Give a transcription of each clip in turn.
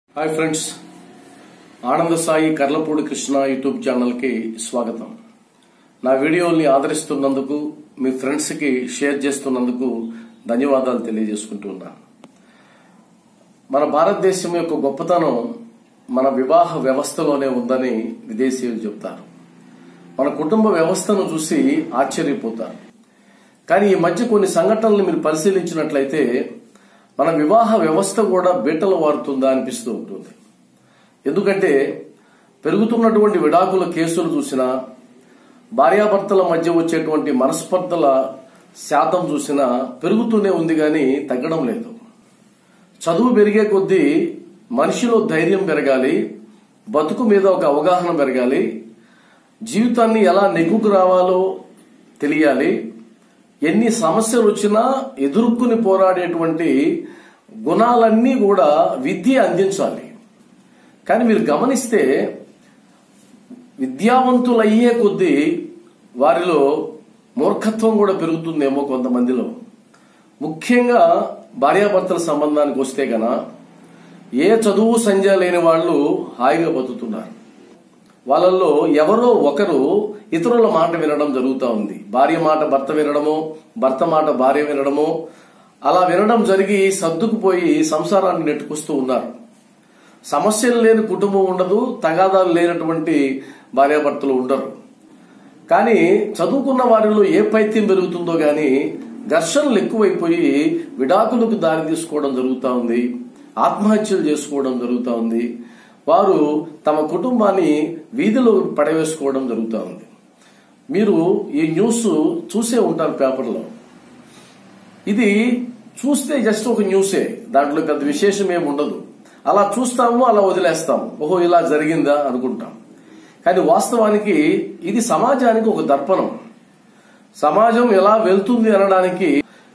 hi friends ఆనంద Sai Karlapudi Krishna YouTube ఛానల్కి స్వాగతం నా వీడియోల్ని ఆదరిస్తున్నందుకు మీ ఫ్రెండ్స్కి షేర్ చేస్తున్నందుకు ధన్యవాదాలు తెలియజేసుకుంటున్నాను మన భారతదేశం యొక్క గొప్పతనం మన వివాహ వ్యవస్థలోనే ఉందని విదేశీయులు చెప్తారు మన కుటుంబ వ్యవస్థను చూసి ఆశ్చర్యపోతారు కానీ ఈ మధ్య కొన్ని సంఘటనలు మీరు పరిశీలించినట్లయితే మన వివాహ వ్యవస్థ కూడా బీటలు వారుతుందా అనిపిస్తూ ఉంటుంది ఎందుకంటే పెరుగుతున్నటువంటి విడాకుల కేసులు చూసినా భార్యాభర్తల మధ్య వచ్చేటువంటి మనస్పర్ధల శాతం చూసినా పెరుగుతూనే ఉంది కానీ తగ్గడం లేదు చదువు పెరిగే కొద్దీ మనిషిలో ధైర్యం పెరగాలి బతుకు మీద ఒక అవగాహన పెరగాలి జీవితాన్ని ఎలా నెగ్గుకు రావాలో తెలియాలి ఎన్ని సమస్యలు వచ్చినా ఎదుర్కొని పోరాడేటువంటి గుణాలన్నీ కూడా విద్య అందించాలి కానీ మీరు గమనిస్తే విద్యావంతులయ్యే కొద్దీ వారిలో మూర్ఖత్వం కూడా పెరుగుతుందేమో కొంతమందిలో ముఖ్యంగా భార్యాభర్తల సంబంధానికి వస్తే గన ఏ చదువు సంజ లేని వాళ్ళు హాయిగా బతుకుతున్నారు వాళ్ళల్లో ఎవరో ఒకరు ఇతరుల మాట వినడం జరుగుతూ ఉంది భార్య మాట భర్త వినడమో భర్త మాట భార్య వినడమో అలా వినడం జరిగి సర్దుకుపోయి సంసారాన్ని నెట్టుకొస్తూ ఉన్నారు సమస్యలు లేని కుటుంబం ఉండదు తగాదాలు లేనటువంటి భార్యాభర్తలు ఉండరు కానీ చదువుకున్న వారిలో ఏ పైత్యం పెరుగుతుందో గాని ఘర్షణలు ఎక్కువైపోయి విడాకులకు దారి తీసుకోవడం జరుగుతూ ఉంది ఆత్మహత్యలు చేసుకోవడం జరుగుతూ ఉంది వారు తమ కుటుంబాన్ని వీధిలో పడవేసుకోవడం జరుగుతూ ఉంది మీరు ఈ న్యూస్ చూసే ఉంటారు పేపర్లో ఇది చూస్తే జస్ట్ ఒక న్యూసే దాంట్లో పెద్ద విశేషం ఏమి ఉండదు అలా చూస్తాము అలా వదిలేస్తాము ఓహో ఇలా జరిగిందా అనుకుంటాం కానీ వాస్తవానికి ఇది సమాజానికి ఒక దర్పణం సమాజం ఎలా వెళ్తుంది అనడానికి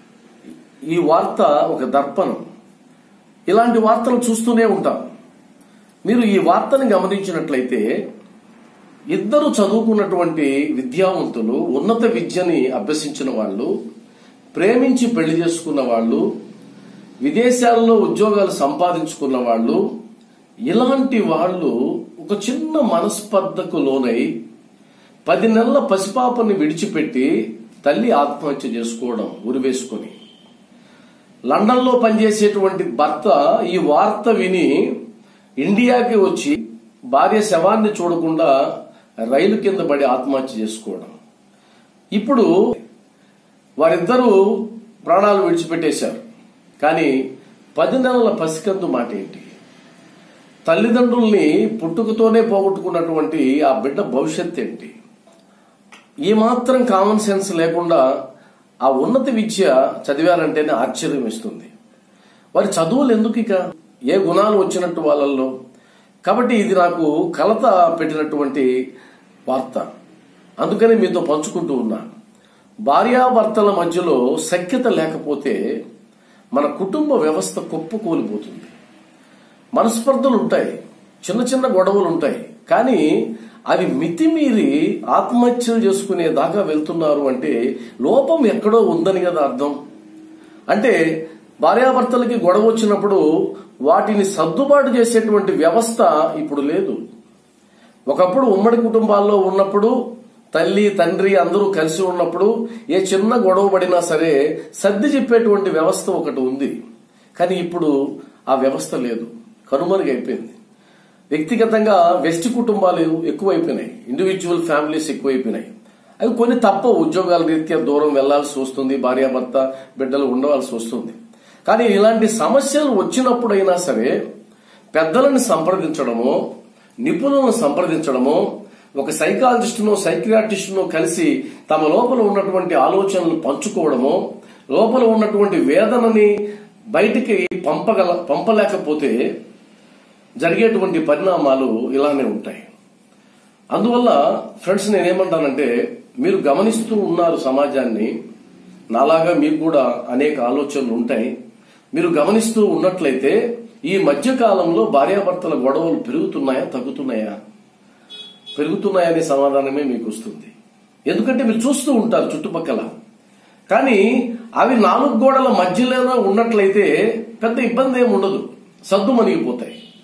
ఈ వార్త ఒక దర్పణం ఇలాంటి వార్తలు చూస్తూనే ఉంటాం మీరు ఈ వార్తని గమనించినట్లయితే ఇద్దరు చదువుకున్నటువంటి విద్యావంతులు ఉన్నత విద్యని అభ్యసించిన వాళ్ళు ప్రేమించి పెళ్లి చేసుకున్న వాళ్ళు విదేశాల్లో ఉద్యోగాలు సంపాదించుకున్న వాళ్ళు ఇలాంటి వాళ్ళు ఒక చిన్న మనస్పర్ధకు లోనై పది నెలల పసిపాపని విడిచిపెట్టి తల్లి ఆత్మహత్య చేసుకోవడం ఉరివేసుకొని లండన్లో పనిచేసేటువంటి భర్త ఈ వార్త విని ఇండియాకి వచ్చి భార్య శవాన్ని చూడకుండా రైలు కింద పడి ఆత్మహత్య చేసుకోవడం ఇప్పుడు వారిద్దరూ ప్రాణాలు విడిచిపెట్టేశారు కానీ పది నెలల పసికందు మాట ఏంటి తల్లిదండ్రుల్ని పుట్టుకతోనే పోగొట్టుకున్నటువంటి ఆ బిడ్డ భవిష్యత్ ఏంటి ఈ మాత్రం కామన్ సెన్స్ లేకుండా ఆ ఉన్నత విద్య చదివారంటేనే ఆశ్చర్యం ఇస్తుంది వారి చదువులు ఎందుకు ఇక ఏ గుణాలు వచ్చినట్టు వాళ్ళల్లో కాబట్టి ఇది నాకు కలత పెట్టినటువంటి వార్త అందుకని మీతో పంచుకుంటూ ఉన్నా భార్యాభర్తల మధ్యలో సఖ్యత లేకపోతే మన కుటుంబ వ్యవస్థ కుప్పకూలిపోతుంది మనస్పర్ధలు ఉంటాయి చిన్న చిన్న గొడవలు ఉంటాయి కానీ అవి మితిమీరి ఆత్మహత్యలు చేసుకునే దాకా వెళ్తున్నారు అంటే లోపం ఎక్కడో ఉందని కదా అర్థం అంటే భార్యాభర్తలకి గొడవ వచ్చినప్పుడు వాటిని సర్దుబాటు చేసేటువంటి వ్యవస్థ ఇప్పుడు లేదు ఒకప్పుడు ఉమ్మడి కుటుంబాల్లో ఉన్నప్పుడు తల్లి తండ్రి అందరూ కలిసి ఉన్నప్పుడు ఏ చిన్న గొడవ పడినా సరే సర్ది చెప్పేటువంటి వ్యవస్థ ఒకటి ఉంది కానీ ఇప్పుడు ఆ వ్యవస్థ లేదు కనుమరుగైపోయింది వ్యక్తిగతంగా వెస్ట్ కుటుంబాలు ఎక్కువైపోయినాయి ఇండివిజువల్ ఫ్యామిలీస్ ఎక్కువైపోయినాయి అవి కొన్ని తప్ప ఉద్యోగాల రీత్యా దూరం వెళ్లాల్సి వస్తుంది భార్యాభర్త బిడ్డలు ఉండవలసి వస్తుంది కానీ ఇలాంటి సమస్యలు వచ్చినప్పుడైనా సరే పెద్దలను సంప్రదించడమో నిపుణులను సంప్రదించడమో ఒక సైకాలజిస్టునో సైకియాట్రిస్టునో కలిసి తమ లోపల ఉన్నటువంటి ఆలోచనలు పంచుకోవడమో లోపల ఉన్నటువంటి వేదనని బయటికి పంపగల పంపలేకపోతే జరిగేటువంటి పరిణామాలు ఇలానే ఉంటాయి అందువల్ల ఫ్రెండ్స్ నేనేమంటానంటే మీరు గమనిస్తూ ఉన్నారు సమాజాన్ని నాలాగా మీకు కూడా అనేక ఆలోచనలు ఉంటాయి మీరు గమనిస్తూ ఉన్నట్లయితే ఈ మధ్య కాలంలో భార్యాభర్తల గొడవలు పెరుగుతున్నాయా తగ్గుతున్నాయా పెరుగుతున్నాయనే సమాధానమే మీకు వస్తుంది ఎందుకంటే మీరు చూస్తూ ఉంటారు చుట్టుపక్కల కానీ అవి నాలుగు గోడల మధ్యలోనే ఉన్నట్లయితే పెద్ద ఇబ్బంది ఏమి ఉండదు సద్దు మనిగిపోతాయి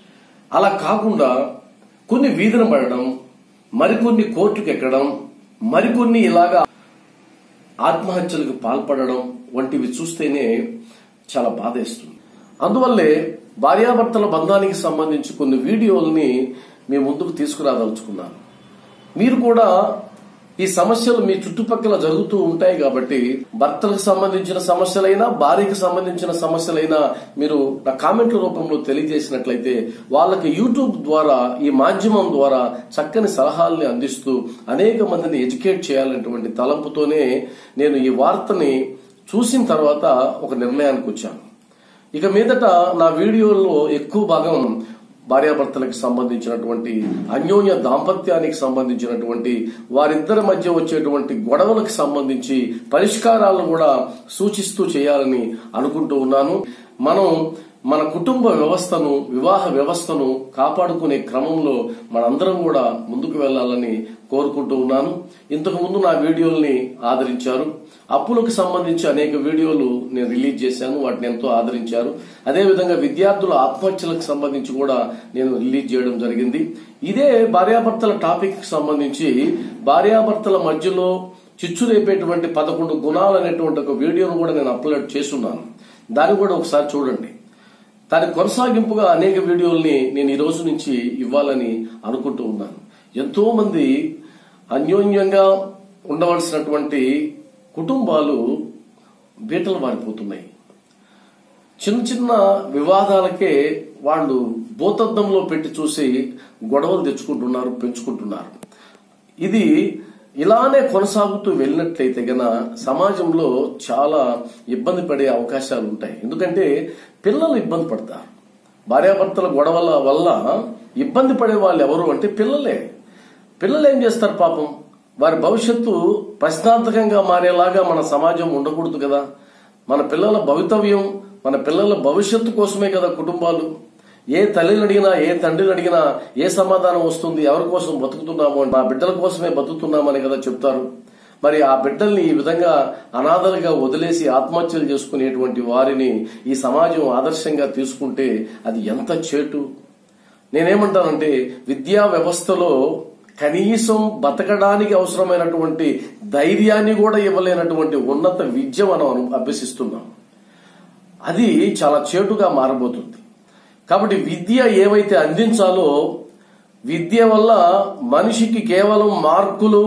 అలా కాకుండా కొన్ని వీధిన పడడం మరికొన్ని కోర్టుకు ఎక్కడం మరికొన్ని ఇలాగా ఆత్మహత్యలకు పాల్పడడం వంటివి చూస్తేనే చాలా బాధేస్తుంది అందువల్లే భార్యాభర్తల బంధానికి సంబంధించి కొన్ని వీడియోల్ని మీ ముందుకు తీసుకురాదలుచుకున్నాను మీరు కూడా ఈ సమస్యలు మీ చుట్టుపక్కల జరుగుతూ ఉంటాయి కాబట్టి భర్తలకు సంబంధించిన సమస్యలైనా భార్యకు సంబంధించిన సమస్యలైనా మీరు నా కామెంట్ల రూపంలో తెలియజేసినట్లయితే వాళ్ళకి యూట్యూబ్ ద్వారా ఈ మాధ్యమం ద్వారా చక్కని సలహాల్ని అందిస్తూ అనేక మందిని ఎడ్యుకేట్ చేయాలనేటువంటి తలంపుతోనే నేను ఈ వార్తని చూసిన తర్వాత ఒక నిర్ణయానికి వచ్చాను ఇక మీదట నా వీడియోల్లో ఎక్కువ భాగం భార్యాభర్తలకు సంబంధించినటువంటి అన్యోన్య దాంపత్యానికి సంబంధించినటువంటి వారిద్దరి మధ్య వచ్చేటువంటి గొడవలకు సంబంధించి పరిష్కారాలను కూడా సూచిస్తూ చేయాలని అనుకుంటూ ఉన్నాను మనం మన కుటుంబ వ్యవస్థను వివాహ వ్యవస్థను కాపాడుకునే క్రమంలో మనందరం కూడా ముందుకు వెళ్లాలని కోరుకుంటూ ఉన్నాను ఇంతకు ముందు నా వీడియోల్ని ఆదరించారు అప్పులకు సంబంధించి అనేక వీడియోలు నేను రిలీజ్ చేశాను వాటిని ఎంతో ఆదరించారు అదేవిధంగా విద్యార్థుల ఆత్మహత్యలకు సంబంధించి కూడా నేను రిలీజ్ చేయడం జరిగింది ఇదే భార్యాభర్తల టాపిక్ కి సంబంధించి భార్యాభర్తల మధ్యలో చిచ్చు రేపేటువంటి పదకొండు గుణాలు అనేటువంటి ఒక వీడియోను కూడా నేను అప్లోడ్ చేస్తున్నాను దాన్ని కూడా ఒకసారి చూడండి దాని కొనసాగింపుగా అనేక వీడియోల్ని నేను ఈ రోజు నుంచి ఇవ్వాలని అనుకుంటూ ఉన్నాను ఎంతో మంది అన్యోన్యంగా ఉండవలసినటువంటి కుటుంబాలు బీటలు మారిపోతున్నాయి చిన్న చిన్న వివాదాలకే వాళ్ళు భూతద్దంలో పెట్టి చూసి గొడవలు తెచ్చుకుంటున్నారు పెంచుకుంటున్నారు ఇది ఇలానే కొనసాగుతూ వెళ్ళినట్లయితే గన సమాజంలో చాలా ఇబ్బంది పడే అవకాశాలు ఉంటాయి ఎందుకంటే పిల్లలు ఇబ్బంది పడతారు భార్యాభర్తల గొడవల వల్ల ఇబ్బంది పడే వాళ్ళు ఎవరు అంటే పిల్లలే పిల్లలు ఏం చేస్తారు పాపం వారి భవిష్యత్తు ప్రశ్నార్థకంగా మారేలాగా మన సమాజం ఉండకూడదు కదా మన పిల్లల భవితవ్యం మన పిల్లల భవిష్యత్తు కోసమే కదా కుటుంబాలు ఏ తల్లిని అడిగినా ఏ తండ్రిని అడిగినా ఏ సమాధానం వస్తుంది ఎవరి కోసం బతుకుతున్నాము అంటే మా బిడ్డల కోసమే బతుకుతున్నామని కదా చెప్తారు మరి ఆ బిడ్డల్ని ఈ విధంగా అనాథలుగా వదిలేసి ఆత్మహత్యలు చేసుకునేటువంటి వారిని ఈ సమాజం ఆదర్శంగా తీసుకుంటే అది ఎంత చేటు నేనేమంటానంటే విద్యా వ్యవస్థలో కనీసం బతకడానికి అవసరమైనటువంటి ధైర్యాన్ని కూడా ఇవ్వలేనటువంటి ఉన్నత విద్య మనం అను- అభ్యసిస్తున్నాం అది చాలా చేటుగా మారబోతుంది కాబట్టి విద్య ఏవైతే అందించాలో విద్య వల్ల మనిషికి కేవలం మార్కులు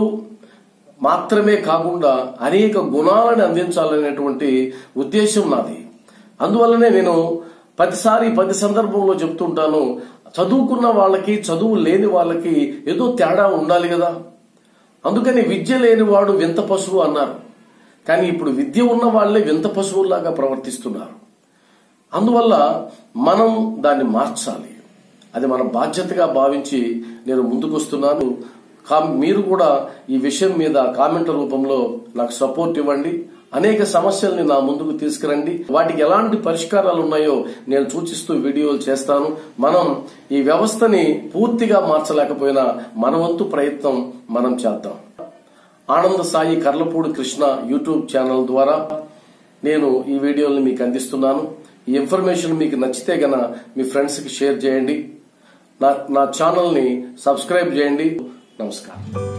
మాత్రమే కాకుండా అనేక గుణాలను అందించాలనేటువంటి ఉద్దేశం నాది అందువల్లనే నేను ప్రతిసారి ప్రతి సందర్భంలో చెప్తుంటాను చదువుకున్న వాళ్ళకి చదువు లేని వాళ్ళకి ఏదో తేడా ఉండాలి కదా అందుకని విద్య లేనివాడు వింత పశువు అన్నారు కానీ ఇప్పుడు విద్య ఉన్న వాళ్ళే వింత పశువుల్లాగా ప్రవర్తిస్తున్నారు అందువల్ల మనం దాన్ని మార్చాలి అది మన బాధ్యతగా భావించి నేను ముందుకొస్తున్నాను కా- మీరు కూడా ఈ విషయం మీద కామెంట్ల రూపంలో నాకు సపోర్ట్ ఇవ్వండి అనేక సమస్యల్ని నా ముందుకు తీసుకురండి వాటికి ఎలాంటి పరిష్కారాలు ఉన్నాయో నేను సూచిస్తూ వీడియోలు చేస్తాను మనం ఈ వ్యవస్థని పూర్తిగా మార్చలేకపోయినా మన వంతు ప్రయత్నం మనం చేద్దాం ఆనంద సాయి కర్లపూడి కృష్ణ యూట్యూబ్ ఛానల్ ద్వారా నేను ఈ వీడియోని మీకు అందిస్తున్నాను ఈ ఇన్ఫర్మేషన్ మీకు నచ్చితే గన మీ ఫ్రెండ్స్ కి షేర్ చేయండి నా నా ఛానల్ ని సబ్స్క్రైబ్ చేయండి నమస్కారం